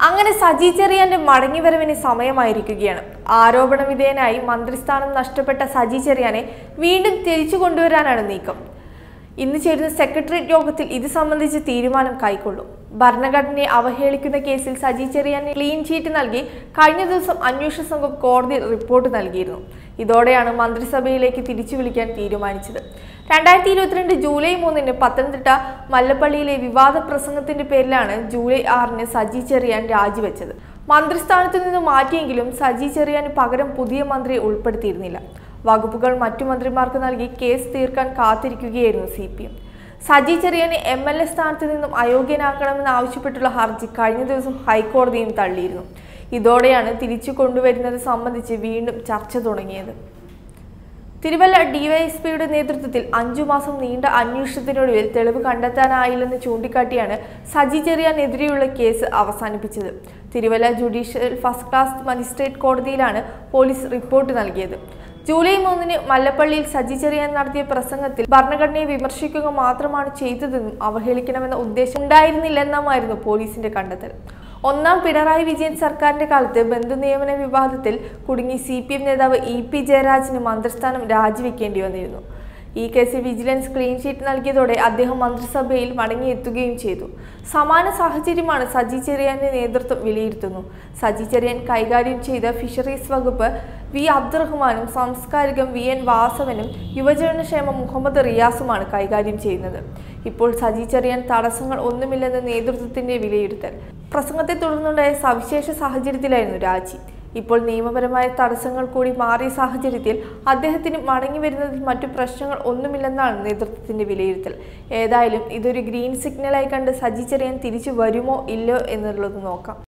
അങ്ങനെ സജി ചെറിയാന്റെ മടങ്ങിവരവിന് സമയമായിരിക്കുകയാണ് ആരോപണ വിധേയനായി മന്ത്രിസ്ഥാനം നഷ്ടപ്പെട്ട സജി ചെറിയാനെ വീണ്ടും തിരിച്ചു കൊണ്ടുവരാനാണ് നീക്കം ഇന്ന് ചേരുന്ന സെക്രട്ടേറിയറ്റ് യോഗത്തിൽ ഇത് സംബന്ധിച്ച് തീരുമാനം കൈക്കൊള്ളും ഭരണഘടനയെ അവഹേളിക്കുന്ന കേസിൽ സജി ചെറിയാന് ക്ലീൻ ചീറ്റ് നൽകി കഴിഞ്ഞ ദിവസം അന്വേഷണ സംഘം കോടതിയിൽ റിപ്പോർട്ട് നൽകിയിരുന്നു ഇതോടെയാണ് മന്ത്രിസഭയിലേക്ക് തിരിച്ചു വിളിക്കാൻ തീരുമാനിച്ചത് രണ്ടായിരത്തി ഇരുപത്തിരണ്ട് ജൂലൈ മൂന്നിന് പത്തനംതിട്ട മല്ലപ്പള്ളിയിലെ വിവാദ പ്രസംഗത്തിന്റെ പേരിലാണ് ജൂലൈ ആറിന് സജി ചെറിയാൻ രാജിവെച്ചത് മന്ത്രിസ്ഥാനത്തു നിന്ന് മാറ്റിയെങ്കിലും സജി ചെറിയാന് പകരം പുതിയ മന്ത്രിയെ ഉൾപ്പെടുത്തിയിരുന്നില്ല വകുപ്പുകൾ മറ്റു മന്ത്രിമാർക്ക് നൽകി കേസ് തീർക്കാൻ കാത്തിരിക്കുകയായിരുന്നു സി പി എം സജി ചെറിയാനെ എം എൽ എ സ്ഥാനത്ത് നിന്നും അയോഗ്യനാക്കണമെന്ന് ആവശ്യപ്പെട്ടുള്ള ഹർജി കഴിഞ്ഞ ദിവസം ഹൈക്കോടതിയും തള്ളിയിരുന്നു ഇതോടെയാണ് തിരിച്ചു കൊണ്ടുവരുന്നത് സംബന്ധിച്ച് വീണ്ടും ചർച്ച തുടങ്ങിയത് തിരുവല്ല ഡിവൈഎസ്പിയുടെ നേതൃത്വത്തിൽ അഞ്ചു മാസം നീണ്ട അന്വേഷണത്തിനൊടുവിൽ തെളിവ് കണ്ടെത്താനായില്ലെന്ന് ചൂണ്ടിക്കാട്ടിയാണ് സജി ചെറിയാനെതിരെയുള്ള കേസ് അവസാനിപ്പിച്ചത് Thiruvalla judicial first class magistrate കോടതിയിലാണ് പോലീസ് റിപ്പോർട്ട് നൽകിയത് ജൂലൈ മൂന്നിന് മല്ലപ്പള്ളിയിൽ സജി ചെറിയാൻ നടത്തിയ പ്രസംഗത്തിൽ ഭരണഘടനയെ വിമർശിക്കുക മാത്രമാണ് ചെയ്തതെന്നും അവഹേളിക്കണമെന്ന ഉദ്ദേശം ഉണ്ടായിരുന്നില്ലെന്നുമായിരുന്നു പോലീസിന്റെ കണ്ടെത്തൽ ഒന്നാം പിണറായി വിജയൻ സർക്കാരിന്റെ കാലത്ത് ബന്ധുനിയമന വിവാദത്തിൽ കുടുങ്ങി സി പി എം നേതാവ് ഇ പി ജയരാജന് മന്ത്രിസ്ഥാനം രാജിവെക്കേണ്ടി വന്നിരുന്നു ഈ കേസിൽ വിജിലൻസ് ക്ലീൻ ഷീറ്റ് നൽകിയതോടെ അദ്ദേഹം മന്ത്രിസഭയിൽ മടങ്ങിയെത്തുകയും ചെയ്തു സമാന സാഹചര്യമാണ് സജി ചെറിയാന്റെ നേതൃത്വം വിലയിരുത്തുന്നു സജി ചെറിയാൻ കൈകാര്യം ചെയ്ത ഫിഷറീസ് വകുപ്പ് വി അബ്ദുറഹ്മാനും സാംസ്കാരികം വി എൻ വാസവനും യുവജനക്ഷേമ മുഹമ്മദ് റിയാസുമാണ് കൈകാര്യം ചെയ്യുന്നത് ഇപ്പോൾ സജി ചെറിയാൻ തടസ്സങ്ങൾ ഒന്നുമില്ലെന്ന് നേതൃത്വത്തിന്റെ വിലയിരുത്തൽ പ്രസംഗത്തെ തുടർന്നുണ്ടായ സവിശേഷ സാഹചര്യത്തിലായിരുന്നു രാജി ഇപ്പോൾ നിയമപരമായ തടസ്സങ്ങൾ കൂടി മാറിയ സാഹചര്യത്തിൽ അദ്ദേഹത്തിന് മടങ്ങി വരുന്നതിൽ മറ്റു പ്രശ്നങ്ങൾ ഒന്നുമില്ലെന്നാണ് നേതൃത്വത്തിന്റെ വിലയിരുത്തൽ ഏതായാലും ഇതൊരു ഗ്രീൻ സിഗ്നലായി കണ്ട് സജി ചെറിയാൻ തിരിച്ചു വരുമോ ഇല്ലയോ എന്നുള്ളത് നോക്കാം